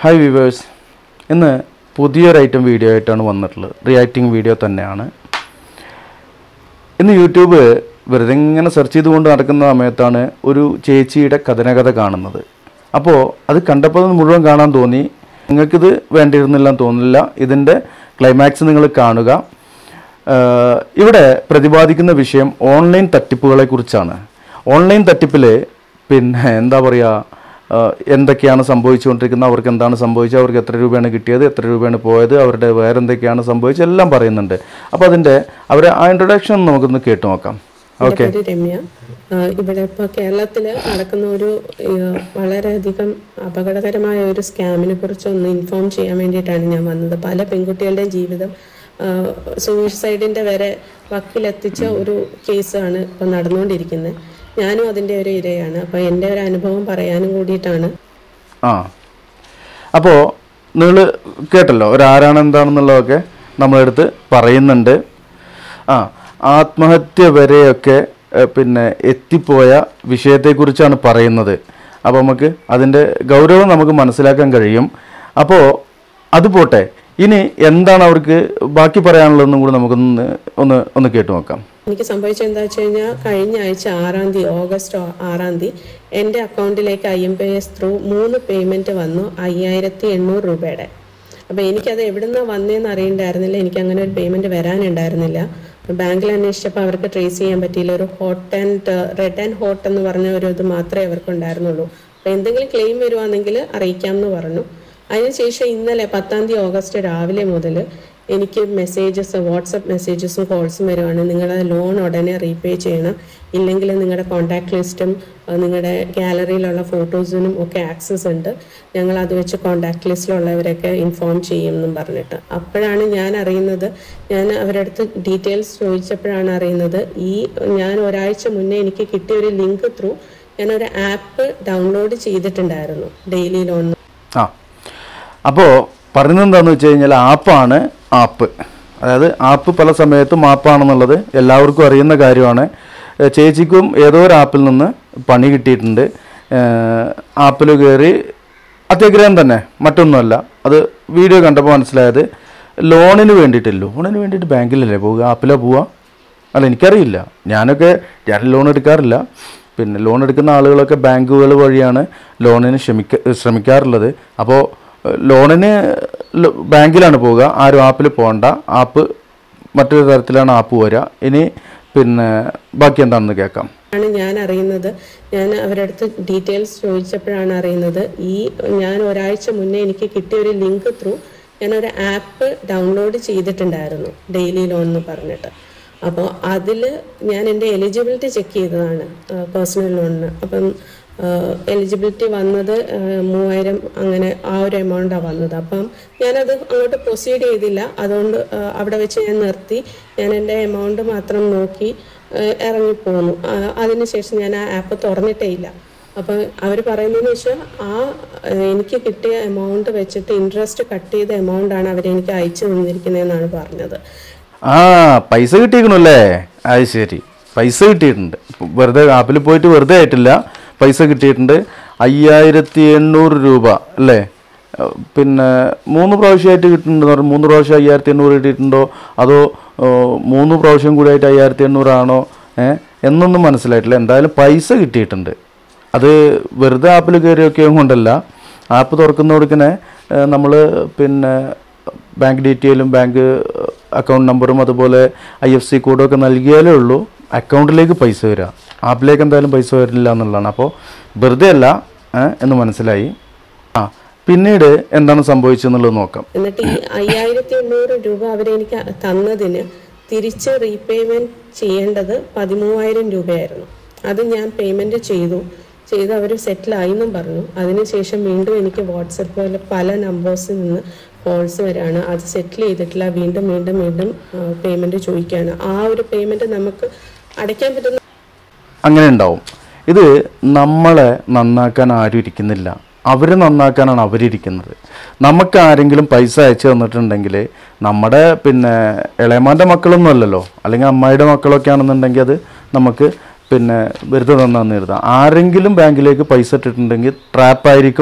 Hi viewers ഇന്ന് പുതിയൊരു item video ആയിട്ടാണ് വന്നിട്ടുള്ളത് റിയാക്ടിങ് വീഡിയോ തന്നെയാണ് ഇന്ന് യൂട്യൂബ് വെറുതെ ഇങ്ങനെ സെർച്ച് ചെയ്തുകൊണ്ട് നടക്കുന്ന സമയത്താണ് ഒരു ചേച്ചിയുടെ കഥനകഥ കാണുന്നത് അപ്പോൾ അത് കണ്ടപ്പോൾ അത് മുഴുവൻ കാണാൻ തോന്നി നിങ്ങൾക്കിത് വേണ്ടിയിരുന്നില്ല എന്ന് തോന്നുന്നില്ല ഇതിൻ്റെ ക്ലൈമാക്സ് നിങ്ങൾ കാണുക ആഹ് ഇവിടെ പ്രതിപാദിക്കുന്ന വിഷയം ഓൺലൈൻ തട്ടിപ്പുകളെ കുറിച്ചാണ് ഓൺലൈൻ തട്ടിപ്പിൽ പിന്നെ എന്താ പറയുക ആഹ് എന്തൊക്കെയാണ് സംഭവിച്ചുകൊണ്ടിരിക്കുന്നത് അവർക്ക് എന്താണ് സംഭവിച്ചത് അവർക്ക് എത്ര രൂപയാണ് കിട്ടിയത് എത്ര രൂപയാണ് പോയത് അവരുടെ വേറെ എന്തൊക്കെയാണ് സംഭവിച്ചത് എല്ലാം പറയുന്നുണ്ട് അപ്പോൾ അതിൻ്റെ അവർ ആ ഇൻട്രൊഡക്ഷൻ നമുക്കൊന്ന് കേട്ടു നോക്കാം ഓക്കെ എൻ്റെ പേര് രമ്യ ആഹ് ഇവിടെ ഇപ്പോൾ കേരളത്തിൽ നടക്കുന്ന ഒരു ആഹ് വളരെയധികം അപകടകരമായ ഒരു സ്കാമിനെ കുറിച്ച് ഒന്ന് ഇൻഫോം ചെയ്യാൻ വേണ്ടിയിട്ടാണ് ഞാൻ വന്നത് പല പെൺകുട്ടികളുടെയും ജീവിതം സൂയിസൈഡിന്റെ വരെ വക്കിലെത്തിച്ച ഒരു കേസാണ് ഇപ്പം നടന്നുകൊണ്ടിരിക്കുന്നത് ഞാനും അതിൻ്റെ ഒരു ഇരയാണ് അപ്പോൾ എൻ്റെ ഒരു അനുഭവം പറയാനും കൂടിയിട്ടാണ് ആ അപ്പോൾ നിങ്ങൾ കേട്ടല്ലോ ഒരാരാണ് എന്താണെന്നുള്ളതൊക്കെ നമ്മളെടുത്ത് പറയുന്നുണ്ട് ആ ആത്മഹത്യ വരെയൊക്കെ ഏഹ്, പിന്നെ എത്തിപ്പോയ വിഷയത്തെക്കുറിച്ചാണ് പറയുന്നത് അപ്പോൾ നമുക്ക് അതിൻ്റെ ഗൗരവം നമുക്ക് മനസ്സിലാക്കാൻ കഴിയും അപ്പോൾ അത് പോട്ടെ ഇനി എന്താണ് അവർക്ക് ബാക്കി പറയാനുള്ളതെന്നും കൂടി നമുക്കൊന്ന് ഒന്ന് ഒന്ന് കേട്ടു നോക്കാം എനിക്ക് സംഭവിച്ചത് എന്താ വെച്ച് കഴിഞ്ഞാൽ കഴിഞ്ഞ ആഴ്ച ആറാം തീയതി ഓഗസ്റ്റ് ആ- ആറാം തീയതി എൻ്റെ അക്കൗണ്ടിലേക്ക് I M P S through മൂന്ന് പേയ്മെൻറ്റ് വന്നു അയ്യായിരത്തി എണ്ണൂറ് രൂപയുടെ അപ്പോൾ എനിക്കത് എവിടുന്ന വന്നതെന്ന് അറിയണ്ടായിരുന്നില്ല എനിക്ക് അങ്ങനെ ഒരു പേയ്മെൻറ്റ് വരാനുണ്ടായിരുന്നില്ല ബാങ്കിൽ അന്വേഷിച്ചപ്പോൾ അവർക്ക് ട്രേസ് ചെയ്യാൻ പറ്റിയില്ല ഒരു hot and red and hot എന്ന് പറഞ്ഞ ഒരു ഇത് മാത്രമേ അവർക്ക് ഉണ്ടായിരുന്നുള്ളൂ അപ്പോൾ എന്തെങ്കിലും ക്ലെയിം വരുവാണെങ്കിൽ അറിയിക്കാമെന്ന് പറഞ്ഞു അതിനുശേഷം ഇന്നലെ പത്താം തീയതി ഓഗസ്റ്റ് രാവിലെ മുതൽ എനിക്ക് മെസ്സേജസ് വാട്സപ്പ് മെസ്സേജസും കോൾസും വരുവാണ് നിങ്ങളുടെ ലോൺ ഉടനെ റീപേ ചെയ്യണം ഇല്ലെങ്കിൽ നിങ്ങളുടെ കോൺടാക്ട് ലിസ്റ്റും അഹ് നിങ്ങളുടെ ഗാലറിയിലുള്ള ഫോട്ടോസിനും ഒക്കെ ആക്സസ് ഉണ്ട് ഞങ്ങൾ അത് വെച്ച് കോൺടാക്ട് ലിസ്റ്റിലുള്ളവരൊക്കെ ഇൻഫോം ചെയ്യും എന്നും പറഞ്ഞിട്ട് അപ്പോഴാണ് ഞാൻ അറിയുന്നത് ഞാൻ അവരുടെ അടുത്ത് ഡീറ്റെയിൽസ് ചോദിച്ചപ്പോഴാണ് അറിയുന്നത് ഈ ഞാൻ ഒരാഴ്ച മുന്നേ എനിക്ക് കിട്ടിയ ഒരു ലിങ്ക് ത്രൂ ഞാനൊരു ആപ്പ് ഡൗൺലോഡ് ചെയ്തിട്ടുണ്ടായിരുന്നു ഡെയിലി ലോൺ ആ അപ്പോൾ പറയുന്നത് എന്താണെന്ന് വെച്ച് കഴിഞ്ഞാൽ ആപ്പാണ് ആപ്പ് അതായത് ആപ്പ് പല സമയത്തും ആപ്പാണെന്നുള്ളത് എല്ലാവർക്കും അറിയുന്ന കാര്യമാണ് ഏഹ് ചേച്ചിക്കും ഏതോ ഒരു ആപ്പിൽ നിന്ന് പണി കിട്ടിയിട്ടുണ്ട് ആപ്പിൽ കയറി അത്യാഗ്രഹം തന്നെ മറ്റൊന്നുമല്ല അത് വീഡിയോ കണ്ടപ്പോൾ മനസ്സിലായത് ലോണിന് വേണ്ടിയിട്ട് ലോണിന് വേണ്ടിയിട്ട് ബാങ്കിലല്ലേ പോവുക ആപ്പിലോ പോവുക അല്ല എനിക്കറിയില്ല ഞാനൊക്കെ ഞാൻ ലോൺ എടുക്കാറില്ല പിന്നെ ലോൺ എടുക്കുന്ന ആളുകളൊക്കെ ബാങ്കുകൾ വഴിയാണ് ലോണിന് ശ്രമിക്ക ശ്രമിക്കാറുള്ളത് അപ്പോൾ ഏഹ്, ലോണിന് ലോ- ബാങ്കിലാണ് പോവുക ആരും ആപ്പിൽ പോകണ്ട ആപ്പ് മറ്റൊരു തരത്തിലാണ് ആപ്പ് വരിക ഇനി പിന്നെ ബാക്കി എന്താണെന്ന് കേൾക്കാം ആണ് ഞാൻ അറിയുന്നത് ഞാൻ അവരുടെ അടുത്ത് ഡീറ്റെയിൽസ് ചോദിച്ചപ്പോഴാണ് അറിയുന്നത് ഈ ഞാൻ ഒരാഴ്ച മുന്നേ എനിക്ക് കിട്ടിയ ഒരു ലിങ്ക് ത്രൂ ഞാനൊരു ആപ്പ് ഡൗൺലോഡ് ചെയ്തിട്ടുണ്ടായിരുന്നു ഡെയിലി ലോൺ എന്ന് പറഞ്ഞിട്ട് അപ്പോൾ അതിൽ ഞാൻ എൻ്റെ എലിജിബിലിറ്റി ചെക്ക് ചെയ്തതാണ് പേഴ്സണൽ ലോണിന് അപ്പം എലിജിബിലിറ്റി വന്നത് ആ, മൂവായിരം അങ്ങനെ ആ ഒരു എമൗണ്ടാണ് വന്നത് അപ്പം ഞാനത് അങ്ങോട്ട് പ്രൊസീഡ് ചെയ്തില്ല അതുകൊണ്ട് ആ, അവിടെ വെച്ച് ഞാൻ നിർത്തി ഞാൻ എൻ്റെ എമൗണ്ട് മാത്രം നോക്കി ഏഹ് ഇറങ്ങിപ്പോന്നു ആ, അതിനുശേഷം ഞാൻ ആ ആപ്പ് തുറന്നിട്ടേ ഇല്ല അപ്പം അവർ പറയുന്നതെന്ന് വെച്ചാൽ ആ ഏഹ് എനിക്ക് കിട്ടിയ എമൗണ്ട് വെച്ചിട്ട് ഇൻട്രസ്റ്റ് കട്ട് ചെയ്ത എമൗണ്ട് ആണ് അവർ എനിക്ക് അയച്ചു തന്നിരിക്കുന്നതെന്നാണ് പറഞ്ഞത് ആ പൈസ കിട്ടിയിരിക്കണല്ലേ അത് ശരി പൈസ കിട്ടിയിട്ടുണ്ട് ഇപ്പൊ വെറുതെ ആപ്പിൽ പോയിട്ട് വെറുതെ ആയിട്ടില്ല പൈസ കിട്ടിയിട്ടുണ്ട് അയ്യായിരത്തി എണ്ണൂറ് രൂപ അല്ലേ ഏഹ് പിന്നെ മൂന്ന് പ്രാവശ്യമായിട്ട് കിട്ടുന്നുണ്ടെന്ന് പറഞ്ഞു മൂന്ന് പ്രാവശ്യം അയ്യായിരത്തി എണ്ണൂറ് കിട്ടിയിട്ടുണ്ടോ അതോ ഏഹ് മൂന്ന് പ്രാവശ്യം കൂടി ആയിട്ട് അയ്യായിരത്തി എണ്ണൂറാണോ ഏഹ് എന്നൊന്നും മനസ്സിലായിട്ടില്ല എന്തായാലും പൈസ കിട്ടിയിട്ടുണ്ട് അത് വെറുതെ ആപ്പിൽ കയറിയൊക്കെ കൊണ്ടല്ല ആപ്പ് തുറക്കുന്നതോടുക്കനെ നമ്മൾ പിന്നെ ബാങ്ക് ഡീറ്റെയിലും ബാങ്ക് അക്കൗണ്ട് നമ്പറും അതുപോലെ ഐ എഫ് സി കോഡും ഒക്കെ നൽകിയാലേ ഉള്ളൂ അക്കൗണ്ടിലേക്ക് പൈസ വരിക ആപ്പിലേക്ക് എന്തായാലും പൈസ വരില്ല എന്നുള്ളതാണ് അപ്പോൾ വെറുതെ അല്ല ഏ, എന്ന് മനസ്സിലായി ആ പിന്നീട് എന്താണ് സംഭവിച്ചതെന്നുള്ളത് നോക്കാം എന്നിട്ട് ഈ അയ്യായിരത്തി എണ്ണൂറ് രൂപ അവരെനിക്ക് തന്നതിന് തിരിച്ച് റീപേയ്മെന്റ് ചെയ്യേണ്ടത് പതിമൂവായിരം രൂപയായിരുന്നു അത് ഞാൻ പേയ്മെന്റ് ചെയ്തു ചെയ്ത് അവർ സെറ്റിലായി എന്നും പറഞ്ഞു അതിനുശേഷം വീണ്ടും എനിക്ക് വാട്സപ്പിൽ പല നമ്പേഴ്സിൽ നിന്ന് കോൾസ് വരാണ് അത് സെറ്റിൽ ചെയ്തിട്ടില്ല വീണ്ടും വീണ്ടും വീണ്ടും പേയ്മെന്റ് ചോദിക്കുകയാണ് ആ ഒരു പേയ്മെന്റ് നമുക്ക് അടയ്ക്കാൻ പറ്റുന്ന അങ്ങനെ ഉണ്ടാവും ഇത് നമ്മളെ നന്നാക്കാൻ ആരും ഇരിക്കുന്നില്ല അവർ നന്നാക്കാനാണ് അവരിയ്ക്കുന്നത് നമുക്ക് ആരെങ്കിലും പൈസ അയച്ചു തന്നിട്ടുണ്ടെങ്കിൽ നമ്മുടെ പിന്നെ ഇളയമാൻ്റെ മക്കളൊന്നും അല്ലല്ലോ അല്ലെങ്കിൽ അമ്മായിയുടെ മക്കളൊക്കെ ആണെന്നുണ്ടെങ്കിൽ അത് നമുക്ക് പിന്നെ വെറുതെ തന്നാന്ന് കരുതാം ആരെങ്കിലും ബാങ്കിലേക്ക് പൈസ ഇട്ടിട്ടുണ്ടെങ്കിൽ ട്രാപ്പായിരിക്കും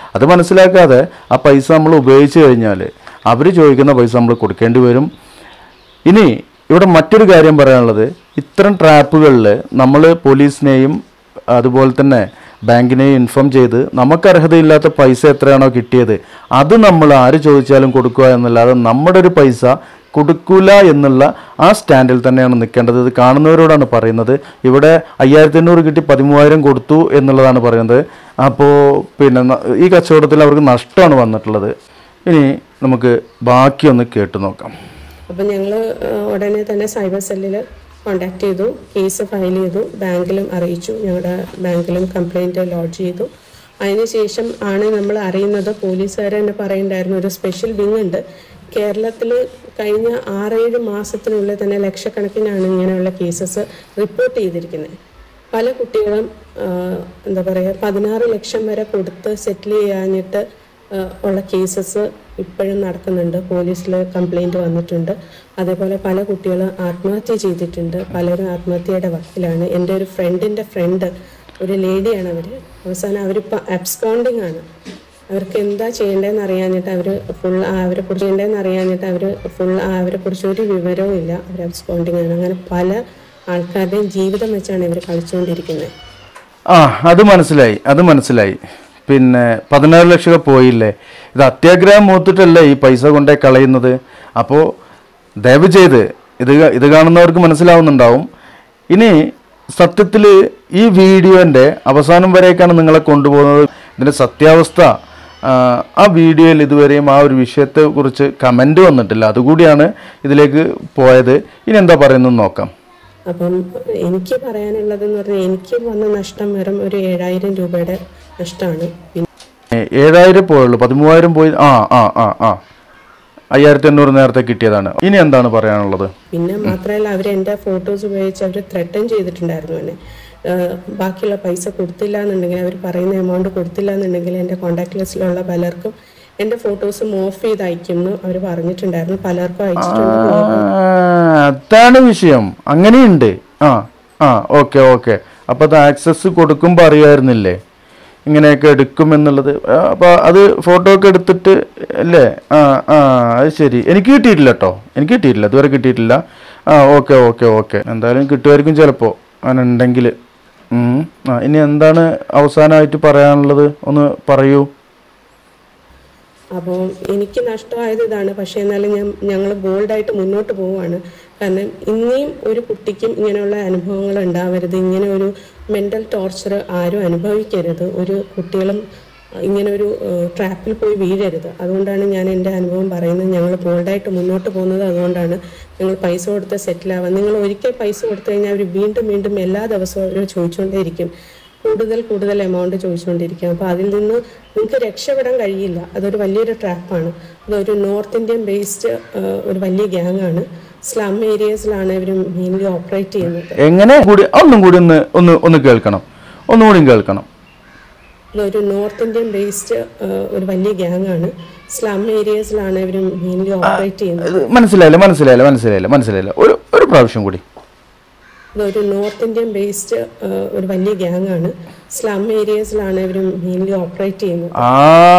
അത് മനസ്സിലാക്കാതെ ആ പൈസ നമ്മൾ ഉപയോഗിച്ച് കഴിഞ്ഞാൽ അവർ ചോദിക്കുന്ന പൈസ നമ്മൾ കൊടുക്കേണ്ടി വരും ഇനി ഇവിടെ മറ്റൊരു കാര്യം പറയാനുള്ളത് ഇത്തരം ട്രാപ്പുകളിൽ നമ്മൾ പോലീസിനെയും അതുപോലെ തന്നെ ബാങ്കിനെയും ഇൻഫോം ചെയ്ത് നമുക്ക് അർഹതയില്ലാത്ത പൈസ എത്രയാണോ കിട്ടിയത് അത് നമ്മൾ ആര് ചോദിച്ചാലും കൊടുക്കുക എന്നല്ലാതെ നമ്മുടെ ഒരു പൈസ കൊടുക്കൂല എന്നുള്ള ആ സ്റ്റാൻഡിൽ തന്നെയാണ് നിൽക്കേണ്ടത് ഇത് കാണുന്നവരോടാണ് പറയുന്നത് ഇവിടെ അയ്യായിരത്തി എണ്ണൂറ് കിട്ടി പതിമൂവായിരം കൊടുത്തു എന്നുള്ളതാണ് പറയുന്നത് അപ്പോൾ പിന്നെ ന- ഈ കച്ചവടത്തിൽ അവർക്ക് നഷ്ടമാണ് വന്നിട്ടുള്ളത് ഇനി നമുക്ക് ബാക്കിയൊന്ന് കേട്ടു നോക്കാം അപ്പം ഞങ്ങൾ ഉടനെ തന്നെ സൈബർ സെല്ലിൽ കോണ്ടാക്ട് ചെയ്തു കേസ് ഫയൽ ചെയ്തു ബാങ്കിലും അറിയിച്ചു ഞങ്ങളുടെ ബാങ്കിലും കംപ്ലൈൻറ്റ് ലോഡ്ജ് ചെയ്തു അതിനുശേഷം ആണ് നമ്മൾ അറിയുന്നത് പോലീസുകാർ തന്നെ പറയുണ്ടായിരുന്നു ഒരു സ്പെഷ്യൽ വിങ് ഉണ്ട് കേരളത്തിൽ കഴിഞ്ഞ ആറേഴ് മാസത്തിനുള്ളിൽ തന്നെ ലക്ഷക്കണക്കിനാണ് ഇങ്ങനെയുള്ള കേസസ് റിപ്പോർട്ട് ചെയ്തിരിക്കുന്നത് പല കുട്ടികളും ആ, എന്താ പറയുക പതിനാറ് ലക്ഷം വരെ കൊടുത്ത് സെറ്റിൽ ചെയ്യാഞ്ഞിട്ട് ആ, ഉള്ള കേസസ് ഇപ്പോഴും നടക്കുന്നുണ്ട് പോലീസിൽ കംപ്ലൈൻറ്റ് വന്നിട്ടുണ്ട് അതേപോലെ പല കുട്ടികളും ആത്മഹത്യ ചെയ്തിട്ടുണ്ട് പലരും ആത്മഹത്യയുടെ വക്കിലാണ് എൻ്റെ ഒരു ഫ്രണ്ടിൻ്റെ ഫ്രണ്ട് ഒരു ലേഡിയാണ് അവർ അവസാനം അവരിപ്പോൾ അബ്സ്കോണ്ടിങ് ആണ് അവർക്ക് എന്താ ചെയ്യേണ്ടതെന്ന് അറിയാഞ്ഞിട്ട് അവർ ഫുൾ അവരെ കുറിച്ച് ചെയ്യേണ്ടതെന്ന് അറിയാഞ്ഞിട്ട് അവർ ഫുൾ അവരെ കുറിച്ച് ഒരു വിവരവും ഇല്ല അവർ അബ്സ്കോണ്ടിങ് ആണ് അങ്ങനെ പല ആൾക്കാരുടെയും ജീവിതം വെച്ചാണ് ഇവർ കളിച്ചുകൊണ്ടിരിക്കുന്നത് ആ അത് മനസ്സിലായി അത് മനസ്സിലായി പിന്നെ പതിനാറ് ലക്ഷം പോയില്ലേ ഇത് അത്യാഗ്രഹം മൂത്തിട്ടല്ലേ ഈ പൈസ കൊണ്ടേ കളയുന്നത് അപ്പോൾ ദയവ് ചെയ്ത് ഇത് ക- ഇത് കാണുന്നവർക്ക് മനസ്സിലാവുന്നുണ്ടാവും ഇനി സത്യത്തിൽ ഈ വീഡിയോൻ്റെ അവസാനം വരേക്കാണ് നിങ്ങളെ കൊണ്ടുപോകുന്നത് ഇതിൻ്റെ സത്യാവസ്ഥ ആ, ആ വീഡിയോയിൽ ഇതുവരെയും ആ ഒരു വിഷയത്തെ കുറിച്ച് കമൻറ്റ് വന്നിട്ടില്ല അതുകൂടിയാണ് ഇതിലേക്ക് പോയത് ഇനി എന്താ പറയുന്നത് നോക്കാം അപ്പം എനിക്ക് പറയാനുള്ളതെന്ന് പറഞ്ഞാൽ എനിക്ക് വന്ന നഷ്ടം വെറും ഒരു ഏഴായിരം രൂപയുടെ നഷ്ടമാണ് പിന്നെ ഏ, ഏഴായിരം പോയുള്ളൂ പതിമൂവായിരം പോയി ആ ആ ആ ആ അയ്യായിരത്തി എണ്ണൂറ് നേരത്തെ കിട്ടിയതാണ് ഇനി എന്താണ് പറയാനുള്ളത് പിന്നെ മാത്രമല്ല അവർ എൻ്റെ ഫോട്ടോസ് ഉപയോഗിച്ച് അവർ ത്രെട്ടൻ ചെയ്തിട്ടുണ്ടായിരുന്നു എന്നെ ഏഹ് ബാക്കിയുള്ള പൈസ കൊടുത്തില്ല എന്നുണ്ടെങ്കിൽ അവർ പറയുന്ന എമൗണ്ട് കൊടുത്തില്ല എന്നുണ്ടെങ്കിൽ എൻ്റെ കോൺടാക്ട് ലിസ്റ്റിലുള്ള പലർക്കും എൻ്റെ ഫോട്ടോസ് ഓഫ് ചെയ്ത് അയക്കുമെന്ന് അവർ പറഞ്ഞിട്ടുണ്ടായിരുന്നു പലർക്കും അയച്ചിട്ടുണ്ട് ആ, അതാണ് വിഷയം അങ്ങനെയുണ്ട് ആ ആ ഓക്കെ ഓക്കെ അപ്പോൾ അത് ആക്സസ് കൊടുക്കുമ്പോൾ അറിയായിരുന്നില്ലേ ഇങ്ങനെയൊക്കെ എടുക്കും എന്നുള്ളത് അപ്പോൾ അത് ഫോട്ടോ ഒക്കെ എടുത്തിട്ട് അല്ലേ ആ ആ അത് ശരി എനിക്ക് കിട്ടിയിട്ടില്ല കേട്ടോ എനിക്ക് കിട്ടിയിട്ടില്ല ഇതുവരെ കിട്ടിയിട്ടില്ല ആ ഓക്കെ ഓക്കെ ഓക്കെ എന്തായാലും കിട്ടുമായിരിക്കും ചിലപ്പോൾ അങ്ങനെ ഉണ്ടെങ്കിൽ ആ ഇനി എന്താണ് അവസാനമായിട്ട് പറയാനുള്ളത് ഒന്ന് പറയൂ അപ്പോൾ എനിക്ക് നഷ്ടമായത് ഇതാണ് പക്ഷേ എന്നാലും ഞാൻ ഞങ്ങൾ ബോൾഡായിട്ട് മുന്നോട്ട് പോവുകയാണ് കാരണം ഇനിയും ഒരു കുട്ടിക്കും ഇങ്ങനെയുള്ള അനുഭവങ്ങൾ ഉണ്ടാവരുത് ഇങ്ങനെ ഒരു മെൻ്റൽ ടോർച്ചർ ആരും അനുഭവിക്കരുത് ഒരു കുട്ടികളും അഹ്, ഇങ്ങനെ ഒരു ട്രാപ്പിൽ പോയി വീഴരുത് അതുകൊണ്ടാണ് ഞാൻ എൻ്റെ അനുഭവം പറയുന്നത് ഞങ്ങൾ ബോൾഡായിട്ട് മുന്നോട്ട് പോകുന്നത് അതുകൊണ്ടാണ് ഞങ്ങൾ പൈസ കൊടുത്ത് സെറ്റിൽ ആവാൻ നിങ്ങൾ ഒരിക്കൽ പൈസ കൊടുത്തു കഴിഞ്ഞാൽ അവർ വീണ്ടും വീണ്ടും എല്ലാ ദിവസവും അവർ ചോദിച്ചുകൊണ്ടേയിരിക്കും കൂടുതൽ കൂടുതൽ എമൗണ്ട് ചോദിച്ചുകൊണ്ടിരിക്കും അപ്പോൾ അതിൽ നിന്ന് നിങ്ങൾക്ക് രക്ഷപ്പെടാൻ കഴിയില്ല അതൊരു വലിയൊരു ട്രാപ്പാണ് അതൊരു നോർത്ത് ഇന്ത്യൻ ബേസ്ഡ് ഒരു വലിയ ഗ്യാങ് ആണ് സ്ലം ഏരിയസിലാണ് ഇവർ മെയിൻലി ഓപ്പറേറ്റ് ചെയ്യുന്നത് എങ്ങനെ കൂടി ഒന്നും കൂടി ഒന്ന് ഒന്ന് ഒന്ന് കേൾക്കണം ഒന്നുകൂടി കേൾക്കണം ഇതൊരു നോർത്ത് ഇന്ത്യൻ ബേസ്ഡ് ഒരു വലിയ ഗ്യാങ് ആണ് സ്ലം ഏരിയസിലാണ് ഇവർ മെയിൻലി ഓപ്പറേറ്റ് ചെയ്യുന്നത് ഇത് മനസ്സിലായില്ല മനസ്സിലായില്ല മനസ്സിലായില്ല മനസ്സിലായില്ല ഒരു ഒരു പ്രാവശ്യം കൂടി ഇതൊരു നോർത്ത് ഇന്ത്യൻ ബേസ്ഡ് ഒരു വലിയ ഗ്യാങ് ആണ് സ്ലം ഏരിയസിലാണ് ഇവർ മെയിൻലി ഓപ്പറേറ്റ് ചെയ്യുന്നത് ആ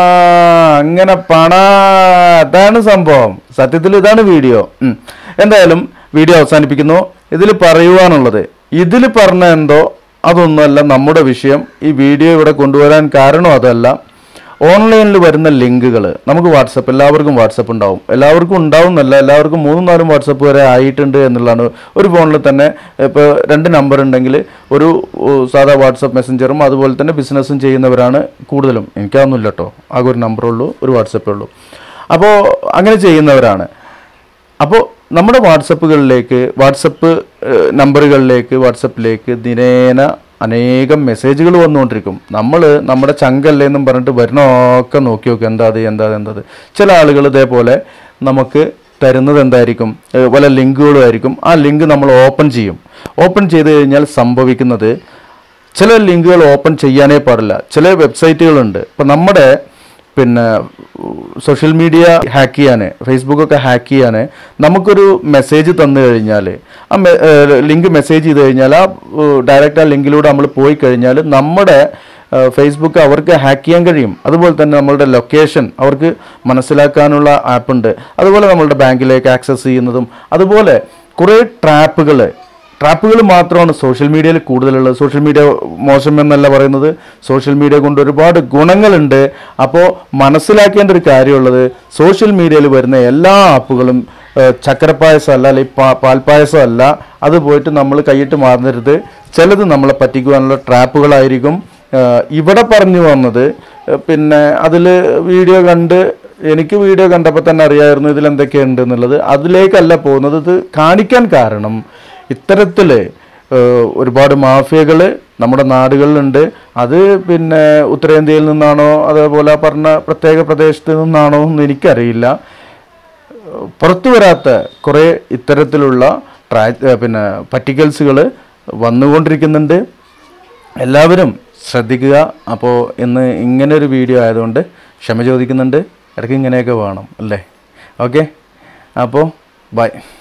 അങ്ങനെ പണ അതാണ് സംഭവം സത്യത്തിൽ ഇതാണ് വീഡിയോ ഉം. എന്തായാലും വീഡിയോ അവസാനിപ്പിക്കുന്നു ഇതിൽ പറയുവാനുള്ളത് ഇതിൽ പറഞ്ഞ എന്തോ അതൊന്നുമല്ല നമ്മുടെ വിഷയം ഈ വീഡിയോ ഇവിടെ കൊണ്ടുവരാൻ കാരണം അതല്ല ഓൺലൈനിൽ വരുന്ന ലിങ്കുകൾ നമുക്ക് വാട്സപ്പ് എല്ലാവർക്കും വാട്സപ്പ് ഉണ്ടാവും എല്ലാവർക്കും ഉണ്ടാവും എന്നല്ല എല്ലാവർക്കും മൂന്നും നാലും വാട്സപ്പ് വരെ ആയിട്ടുണ്ട് എന്നുള്ളതാണ് ഒരു ഫോണിൽ തന്നെ ഇപ്പോൾ രണ്ട് നമ്പർ ഉണ്ടെങ്കിൽ ഒരു ഉ, സാധാ വാട്സപ്പ് മെസ്സഞ്ചറും അതുപോലെ തന്നെ ബിസിനസ്സും ചെയ്യുന്നവരാണ് കൂടുതലും എനിക്കതൊന്നുമില്ല കേട്ടോ ആകെ ഒരു നമ്പറേ ഉള്ളൂ ഒരു വാട്സപ്പേ ഉള്ളൂ അപ്പോൾ അങ്ങനെ ചെയ്യുന്നവരാണ് അപ്പോൾ നമ്മുടെ വാട്സപ്പുകളിലേക്ക് വാട്സപ്പ് ഏഹ്, നമ്പറുകളിലേക്ക് വാട്സപ്പിലേക്ക് ദിനേന അനേകം മെസ്സേജുകൾ വന്നുകൊണ്ടിരിക്കും നമ്മൾ നമ്മുടെ ചങ്കല്ലേ എന്നും പറഞ്ഞിട്ട് വരുന്നൊക്കെ നോക്കി നോക്കും എന്താ അത് എന്താ അത് എന്താ അത് ചില ആളുകൾ ഇതേപോലെ നമുക്ക് തരുന്നത് എന്തായിരിക്കും ഏഹ്, പല ലിങ്കുകളും ആയിരിക്കും ആ ലിങ്ക് നമ്മൾ ഓപ്പൺ ചെയ്യും ഓപ്പൺ ചെയ്ത് കഴിഞ്ഞാൽ സംഭവിക്കുന്നത് ചില ലിങ്കുകൾ ഓപ്പൺ ചെയ്യാനേ പാടില്ല ചില വെബ്സൈറ്റുകളുണ്ട് ഇപ്പം നമ്മുടെ പിന്നെ സോഷ്യൽ മീഡിയ ഹാക്ക് ചെയ്യാൻ ഫേസ്ബുക്കൊക്കെ ഹാക്ക് ചെയ്യാൻ നമുക്കൊരു മെസ്സേജ് തന്നു കഴിഞ്ഞാൽ ആ ലിങ്ക് മെസ്സേജ് ചെയ്ത് കഴിഞ്ഞാൽ ആ ഡയറക്റ്റ് ആ ലിങ്കിലൂടെ നമ്മൾ പോയി കഴിഞ്ഞാൽ നമ്മുടെ ഫേസ്ബുക്ക് അവർക്ക് ഹാക്ക് ചെയ്യാൻ കഴിയും അതുപോലെ തന്നെ നമ്മളുടെ ലൊക്കേഷൻ അവർക്ക് മനസ്സിലാക്കാനുള്ള ആപ്പ് ഉണ്ട് അതുപോലെ നമ്മളുടെ ബാങ്കിലേക്ക് ആക്സസ് ചെയ്യുന്നതും അതുപോലെ കുറേ ട്രാപ്പുകൾ ട്രാപ്പുകൾ മാത്രമാണ് സോഷ്യൽ മീഡിയയിൽ കൂടുതലുള്ളത് സോഷ്യൽ മീഡിയ മോശം എന്നല്ല പറയുന്നത് സോഷ്യൽ മീഡിയ കൊണ്ട് ഒരുപാട് ഗുണങ്ങളുണ്ട് അപ്പോൾ മനസ്സിലാക്കേണ്ട ഒരു കാര്യമുള്ളത് സോഷ്യൽ മീഡിയയിൽ വരുന്ന എല്ലാ ആപ്പുകളും ഏഹ്, ചക്കരപ്പായസം അല്ല അല്ലെങ്കിൽ പാ പാൽപ്പായസം അല്ല അത് പോയിട്ട് നമ്മൾ കൈയിട്ട് മാറരുത് ചിലത് നമ്മളെ പറ്റിക്കുവാനുള്ള ട്രാപ്പുകളായിരിക്കും ഏഹ്, ഇവിടെ പറഞ്ഞു വന്നത് ഏഹ്, പിന്നെ അതിൽ വീഡിയോ കണ്ട് എനിക്ക് വീഡിയോ കണ്ടപ്പോൾ തന്നെ അറിയായിരുന്നു ഇതിൽ എന്തൊക്കെയുണ്ട് എന്നുള്ളത് അതിലേക്കല്ല പോകുന്നത് ഇത് കാണിക്കാൻ കാരണം ഇത്തരത്തിൽ ഒരുപാട് മാഫിയകൾ നമ്മുടെ നാടുകളിലുണ്ട് അത് പിന്നെ ഉത്തരേന്ത്യയിൽ നിന്നാണോ അതേപോലെ പറഞ്ഞ പ്രത്യേക പ്രദേശത്ത് നിന്നാണോ എന്ന് എനിക്കറിയില്ല പുറത്തു വരാത്ത കുറേ ഇത്തരത്തിലുള്ള ട്രാ ഏ, പിന്നെ പറ്റിക്കൽസുകൾ വന്നുകൊണ്ടിരിക്കുന്നുണ്ട് എല്ലാവരും ശ്രദ്ധിക്കുക അപ്പോൾ ഇന്ന് ഇങ്ങനെ ഒരു വീഡിയോ ആയതുകൊണ്ട് ക്ഷമ ചോദിക്കുന്നുണ്ട് ഇടയ്ക്ക് ഇങ്ങനെയൊക്കെ വേണം അല്ലേ ഓക്കെ അപ്പോൾ ബൈ